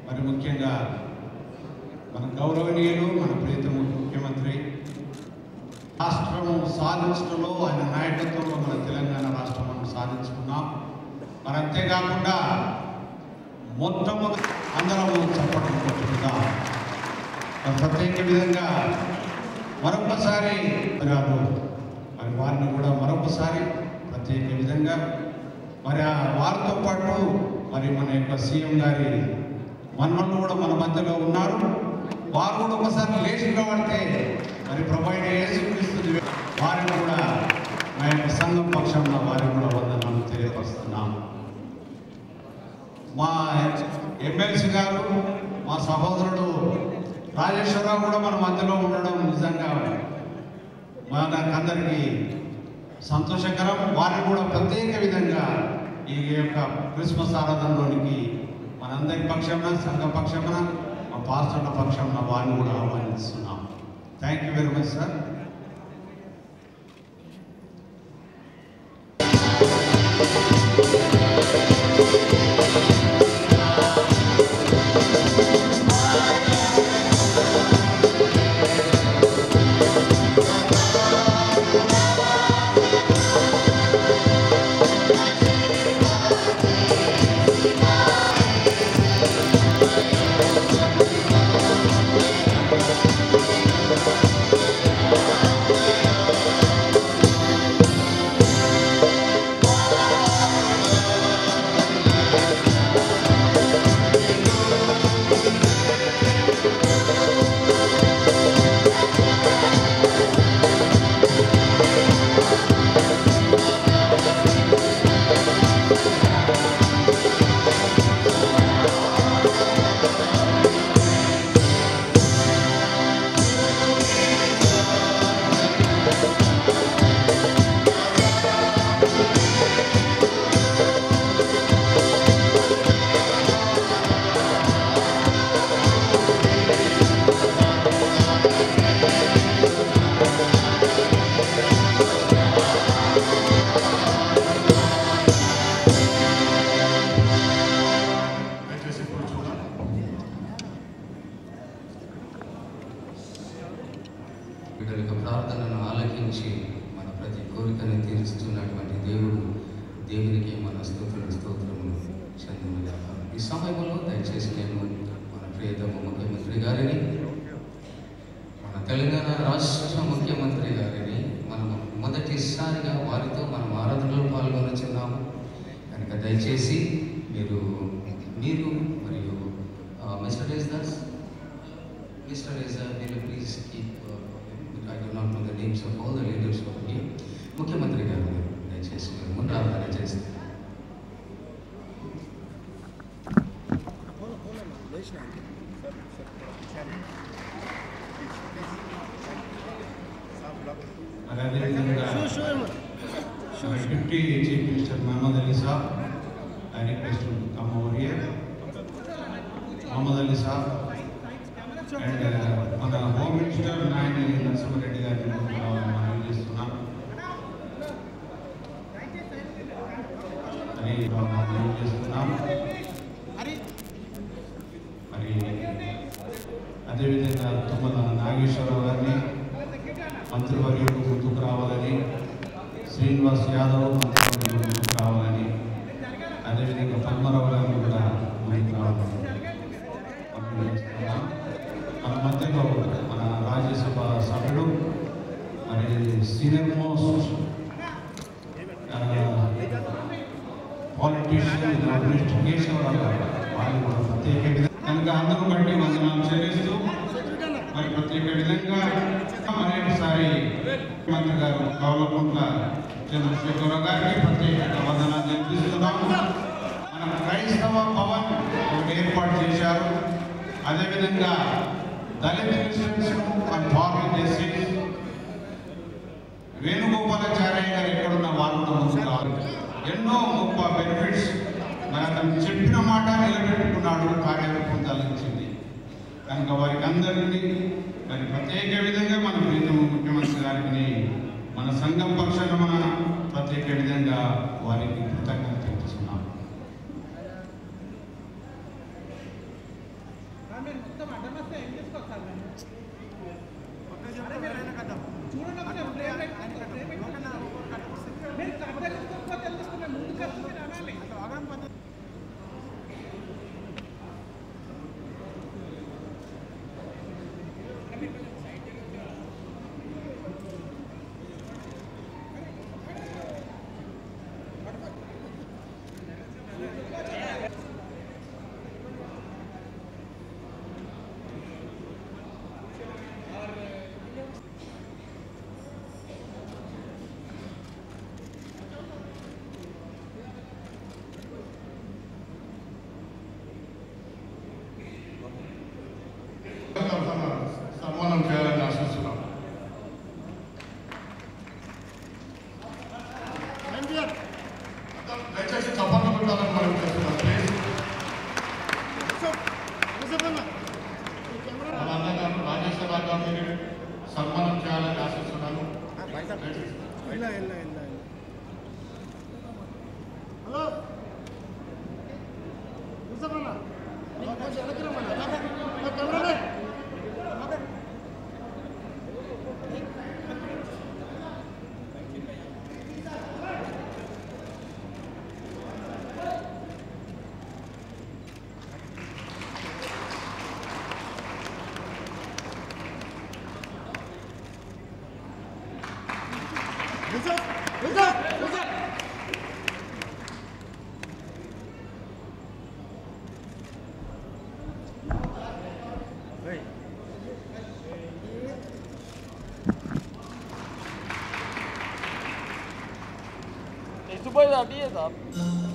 మరి ముఖ్యంగా మన గౌరవనీయులు మన ప్రీతమ ముఖ్యమంత్రి రాష్ట్రము సాధించడంలో ఆయన నాయకత్వంలో మన తెలంగాణ రాష్ట్రం మనం సాధించుకున్నాం మరి అంతేకాకుండా మొట్టమొదటి అందరము చెప్పడం కొట్టుకుందాం మరి ప్రత్యేక విధంగా మరొకసారి గారు మరి వారిని కూడా మరొకసారి ప్రత్యేక విధంగా మరి ఆ వారితో పాటు మరి మన యొక్క సీఎం గారి మన్మలు కూడా మన మధ్యలో ఉన్నారు వారు కూడా ఒకసారి లేచి నిలబడితే మరి ప్రొవైడ్ యేసుక్రీస్తుని వారిని కూడా మా యొక్క సంఘం పక్షంలో వారికి కూడా వందనాలు తెలియపరుస్తున్నాం మా ఎమ్మెల్సీ గారు మా సహోదరుడు రాజేశ్వరరావు కూడా మన మధ్యలో ఉండడం నిజంగా మనకందరికీ సంతోషకరం వారిని కూడా ప్రత్యేక విధంగా ఈ యొక్క క్రిస్మస్ ఆరాధనలోనికి మనందరి పక్షాన సంఘ పక్షాన మా పాస్టర్ల పక్షాన వారిని కూడా ఆహ్వానిస్తున్నాం thank you very much sir దయచేసి కూర్చుందాం బిడ్డల యొక్క ప్రార్థనను ఆలకించి మన ప్రతి కోరికను తీరుస్తున్నటువంటి దేవుడు దేవునికి మన స్తోత్రుల స్తోత్రము చెందునుగాక ఈ సమయంలో దయచేసి నేను మన ప్రియతమ ముఖ్యమంత్రి గారిని మన తెలంగాణ రాష్ట్ర ముఖ్యమంత్రి గారిని మనం మొదటిసారిగా వారితో మనం ఆరాధనలో పాల్గొనుచున్నాము కనుక దయచేసి మీరు మీరు మరియు mister Das Mr. Reza, will you please keep, uh, I do not know the names of all the leaders over here. ముఖ్యమంత్రి గారు దయచేసి మీరు ముందు ఆరాధన చేస్తే మరి అదేవిధంగా మన deputy chief minister Mohammed Ali sab I request to come over here Mohammed Ali sab and మన హోమ్ మినిస్టర్ నాయని నరసింహారెడ్డి గారిని కూడా మనం చేస్తున్నాం అని మనం చేస్తున్నాం మరి అదేవిధంగా తుమ్మల నాగేశ్వరరావు గారిని మంత్రివర్యులు ముందుకు రావాలని శ్రీనివాస్ యాదవ్ మంత్రివర్యులు ముందుకు రావాలని అదేవిధంగా పద్మరావు గారిని కూడా ముందుకు రావాలని మనం చేస్తున్నాం. మన మధ్యలో మన రాజ్యసభ సభ్యుడు మరి senior most politician minister Keshava Rao garu వాళ్ళు కూడా ప్రత్యేక విధంగా కనుక అందరూ బట్టి వందనాలు చెల్లిస్తూ మరి ప్రత్యేక విధంగా మరొకసారి మంత్రి గారు కవలకుంట్ల చంద్రశేఖరరావు గారికి ప్రత్యేక వందనాలు చెల్లిస్తున్నాము మన క్రైస్తవ భవన్ ఒకటి ఏర్పాటు చేశారు అదేవిధంగా దళిత క్రిస్టియన్స్ అని ఫార్మ్ చేసి వేణుగోపాలాచార్య గారు ఎక్కడున్న వారు కూడా ముందుకు రావాలి ఎన్నో గొప్ప బెనిఫిట్స్ మరి అతను చెప్పిన మాట నిలబెట్టుకున్నాడు కార్యరూపం తలెత్తింది కనుక వారికి అందరికీ మరి ప్రత్యేక విధంగా మన ప్రీతమ ముఖ్యమంత్రి గారికి మన సంఘం పక్షాన మన ప్రత్యేక విధంగా వారికి కృతజ్ఞత తెలుపుతున్నాం మీరు మొత్తం అడ్డం వస్తే ఏం చేసుకోవచ్చు సార్ చూడండి ఒకసారి ఫ్రేమ్ పెట్టుకో, ఫ్రేమ్ పెట్టుకో. మీరు కట్ చేసుకోకపోతే ఎందుకు మేము ముందుకు వస్తే మీరు అనాలి తరఫున సన్మానం చేయాలని ఆశిస్తున్నాం అందరూ దయచేసి చప్పట్లు కొట్టాలని మనం చేస్తున్నాం ప్లీజ్ మన అన్నగారు రాజేశ్వర గారిని సన్మానం చేయాలని ఆశిస్తున్నాను దయచేసి. హలో కూర్చోమన్నా నీకు కొంచెం వెనక్కి రమ్మన్నా కెమెరామెన్ కూర్చో కూర్చో కూర్చో Itu boleh tak dia tak?